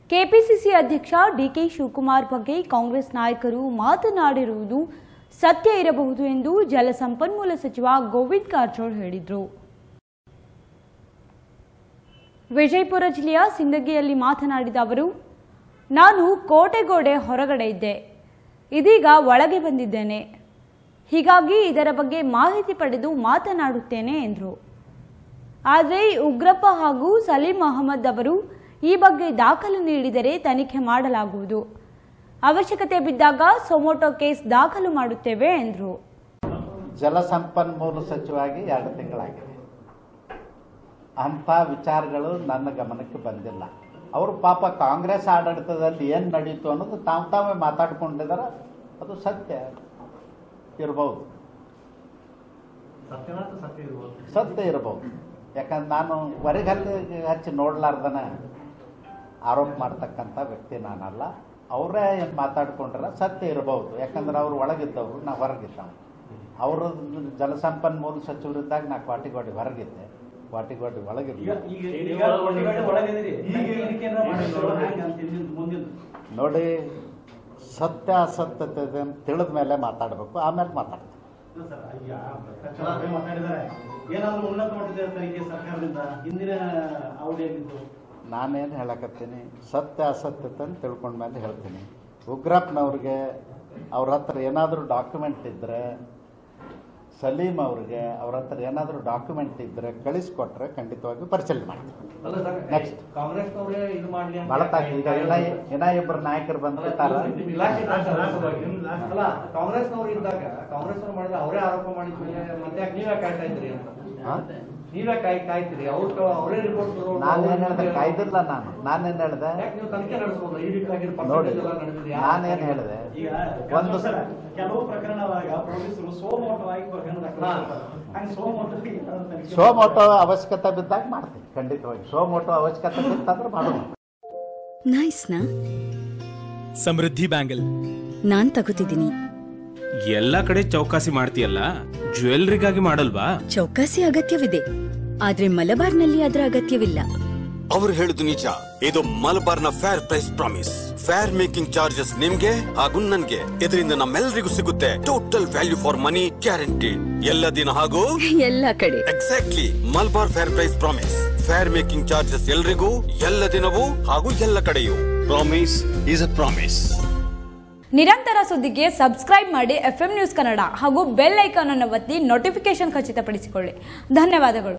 KPCC ಅಧ್ಯಕ್ಷ DK Shivakumar ಬಗ್ಗೆ ಕಾಂಗ್ರೆಸ್ ನಾಯಕರು ಮಾತನಾಡಿರುವುದು ಸತ್ಯ ಇರಬಹುದು ಎಂದು ಜಲಸಂಪನ್ಮೂಲ ಸಚಿವ ಗೋವಿಂದ್ ಕಾರಜೋಳ್ ಹೇಳಿದರು ವಿಜಯಪುರ ಜಿಲ್ಲೆಯ ಸಿಂದಗಿಯಲ್ಲಿ ಮಾತನಾಡಿದ ಅವರು ನಾನು ಕೋಟೆಗೋಡೆ ಹೊರಗಡೆ ಇದ್ದೆ ಇದೀಗ ಒಳಗೆ ಬಂದಿದ್ದೇನೆ ಹೀಗಾಗಿ ಇದರ ಬಗ್ಗೆ ಮಾಹಿತಿ ಪಡೆದು ಮಾತನಾಡುತ್ತೇನೆ ಎಂದರು ಆದರೆ ಉಗ್ರಪ್ಪ ಹಾಗೂ ಸಲೀಂ ಅಹಮದ್ ಅವರು ಈ ಬಗ್ಗೆ ದಾಖಲು ನೀಡಿದರೆ ತನಿಖೆ ಮಾಡಲಾಗುವುದು ಅವಶ್ಯಕತೆ ಬಿದ್ದಾಗ ಸೊಮೋಟೋ ಕೇಸ್ ದಾಖಲು ಮಾಡುತ್ತೇವೆ ಎಂದರು ಜಲಸಂಪನ್ಮೂಲ ಸಚಿವಾಗಿ ಎರಡು ತಿಂಗಳಾಗಿದೆ ಅಂಥ ವಿಚಾರಗಳು ನನ್ನ ಗಮನಕ್ಕೆ ಬಂದಿಲ್ಲ ಅವರು ಪಾಪ ಕಾಂಗ್ರೆಸ್ ಆಡಳಿತದಲ್ಲಿ ಏನು ನಡೀತು ಅನ್ನೋದು ತಾವು ತಾವೇ ಮಾತಾಡ್ಕೊಂಡಿದ್ದಾರೆ ಅದು ಸತ್ಯ ಇರ್ಬೋದು ಸತ್ಯನಾಥ ಸತ್ಯ ಇರ್ಬೋದು ಸತ್ಯ ಇರ್ಬೋದು ಯಾಕಂದ್ರೆ ನಾನು ಹೊರಗಲ್ಲಿ ಹಚ್ಚಿ ನೋಡ್ಲಾರ್ದನ ಆರೋಪ ಮಾಡ್ತಕ್ಕಂಥ ವ್ಯಕ್ತಿ ನಾನಲ್ಲ ಅವರೇ ಏನು ಮಾತಾಡ್ಕೊಂಡ್ರೆ ಸತ್ಯ ಇರಬಹುದು ಯಾಕಂದ್ರೆ ಅವ್ರು ಒಳಗಿದ್ದವರು ನಾ ಹೊರಗಿದ್ದವ ಅವರು ಜಲಸಂಪನ್ಮೂಲ ಸಚಿವರಿದ್ದಾಗ ನಾ ಕ್ವಾಟಿಗೋಡಿ ಹೊರಗಿದ್ದೆ ಕ್ವಾಟಿಗೋಡಿ ಈಗ ಒಳಗಿದ್ದೆ ಈಗ ಈಗ ಒಳಗಡೆ ಒಳಗಿದ್ದೀರಿ ಈಗ ಇದಕ್ಕೇನಾರ ಮಾಡಿದ್ರು ಹ್ಯಾಂಗ ಅಂತ ಹಿಂದಿನ ಮುಂದಿನ ನೋಡಿ ಸತ್ಯ ಅಸತ್ಯತೆ ಅಂತ ತಿಳಿದ ಮೇಲೆ ಮಾತಾಡಬೇಕು ಆಮೇಲೆ ಮಾತಾಡ್ತೀನಿ ಇಲ್ಲ ಸರ್ ಈಗ ಚೆನ್ನಾಗಿ ಮಾತಾಡಿದ್ದಾರೆ ಏನಾದ್ರು ಉನ್ನತ ಮಟ್ಟದ ತನಿಖೆ ಸರ್ಕಾರದಿಂದ ಹಿಂದಿನ ಅವಧಿಯಾಗಿತ್ತು ನಾನೇನು ಹೇಳಕತ್ತೀನಿ ಸತ್ಯ ಅಸತ್ಯತೆ ಅಂತ ತಿಳ್ಕೊಂಡ ಮೇಲೆ ಹೇಳ್ತೀನಿ ಉಗ್ರಪ್ಪನವ್ರಿಗೆ ಅವ್ರ ಹತ್ರ ಏನಾದರೂ ಡಾಕ್ಯುಮೆಂಟ್ ಇದ್ದರೆ ಸಲೀಂ ಅವ್ರಿಗೆ ಅವ್ರ ಹತ್ರ ಏನಾದರೂ ಡಾಕ್ಯುಮೆಂಟ್ ಇದ್ದರೆ ಕಳಿಸ್ಕೊಟ್ರೆ ಖಂಡಿತವಾಗಿ ಪರಿಶೀಲನೆ ಮಾಡ್ತೀವಿ ಅಲ್ಲ ಸರ್ Next. ಕಾಂಗ್ರೆಸ್ನವರೇ ಇದು ಮಾಡ್ಲಿ ಅಂತ ಬಳತಾಗಿ ಈಗ ಇನ್ನ ಇನ್ನ ಇಬ್ಬರು ನಾಯಕರು ಬಂದ್ಬಿಟ್ಟಾರ ನಿಮ್ ಇಲಾಖೆ ಅಲ್ಲ ಕಾಂಗ್ರೆಸ್ನವ್ರು ಇದ್ದಾಗ ಕಾಂಗ್ರೆಸ್ನವ್ರು ಮಾಡಿದ್ರೆ ಅವರೇ ಆರೋಪ ಮಾಡಿದ್ಮೇಲೆ ಮತ್ತೆ ಯಾಕೆ ನೀವೇ ಕಾಯ್ತಾ ಇದ್ರಿ ಅಂತ ಹಾ? ನೀವೇ ಕಾಯ್ ಕಾಯ್ತೀರಿ ಅವ್ರು ಅವರೇ ರಿಪೋರ್ಟ್ ನಾನೇನು ಹೇಳಿದೆ ಕಾಯ್ದಿಲ್ಲ ನಾನು ನಾನೇನು ಹೇಳಿದೆ ಯಾಕೆ ನೀವು ತನಿಖೆ ನಡೆಸ್ಬೋದು ಈ ರೀತಿಯಾಗಿ ನೋಡಿ percentage ಎಲ್ಲ ನಡೆದಿದೆ ನಾನೇನು ಹೇಳಿದೆ ಈಗ ಒಂದು ಸರ್ ಕೆಲವು ಪ್ರಕರಣದಾಗ ಪೊಲೀಸರು ಸೋಮೋಟವಾಗಿ ಪ್ರಕರಣ ದಾಖಲಿಸ್ತಾರೆ. ಹಂಗೆ ಸೋಮೋಟೋಗೆ ಏನಾದ್ರು ತನಿಖೆ ಸೋಮೋಟೋ ಅವಶ್ಯಕತೆ ಬಿದ್ದಾಗ ಮಾಡ್ತೀನಿ ಖಂಡಿತವಾಗಿ ಸೋಮೋಟೋ ಅವಶ್ಯಕತೆ ಬಿತ್ತಂದ್ರೆ ಮಾಡೋಣ ನೈಸ್ನಾ ಸಮೃದ್ಧಿ ಬ್ಯಾಂಗಲ್ ನಾನ್ ತಗೋತಿದ್ದೀನಿ ಎಲ್ಲ ಕಡೆ ಚೌಕಾಸಿ ಮಾಡ್ತೀಯಲ್ಲ ಜ್ಯುವೆಲ್ರಿಗಾಗಿ ಮಾಡಲ್ವಾ ಚೌಕಾಸಿ ಅಗತ್ಯವಿದೆ ಆದ್ರೆ ಮಲಬಾರ್ನಲ್ಲಿ ಅದರ ಅಗತ್ಯವಿಲ್ಲ ಅವ್ರು ಹೇಳುದು ನಿಜ ಇದು ಮಲಬಾರ್ನ fair price promise fair making charges ನಿಮ್ಗೆ ಹಾಗೂ ನನ್ಗೆ ಇದರಿಂದ ನಮ್ಮೆಲ್ಲರಿಗೂ ಸಿಗುತ್ತೆ total value for money guaranteed ಎಲ್ಲ ದಿನ ಹಾಗೂ ಎಲ್ಲ ಕಡೆ exactly Malabar fair price promise fair making charges ಎಲ್ರಿಗೂ ಎಲ್ಲ ದಿನವೂ ಹಾಗೂ ಎಲ್ಲ ಕಡೆಯೂ ಪ್ರಾಮಿಸ್ ಈಸ್ ಅ ಪ್ರಾಮಿಸ್ ನಿರಂತರ ಸುದ್ದಿಗೆ ಸಬ್ಸ್ಕ್ರೈಬ್ ಮಾಡಿ ಎಫ್ ನ್ಯೂಸ್ ಕನ್ನಡ ಹಾಗೂ ಬೆಲ್ ಐಕಾನ್ ಅನ್ನು ಒತ್ತಿ ನೋಟಿಫಿಕೇಶನ್ ಖಚಿತಪಡಿಸಿಕೊಳ್ಳಿ ಧನ್ಯವಾದಗಳು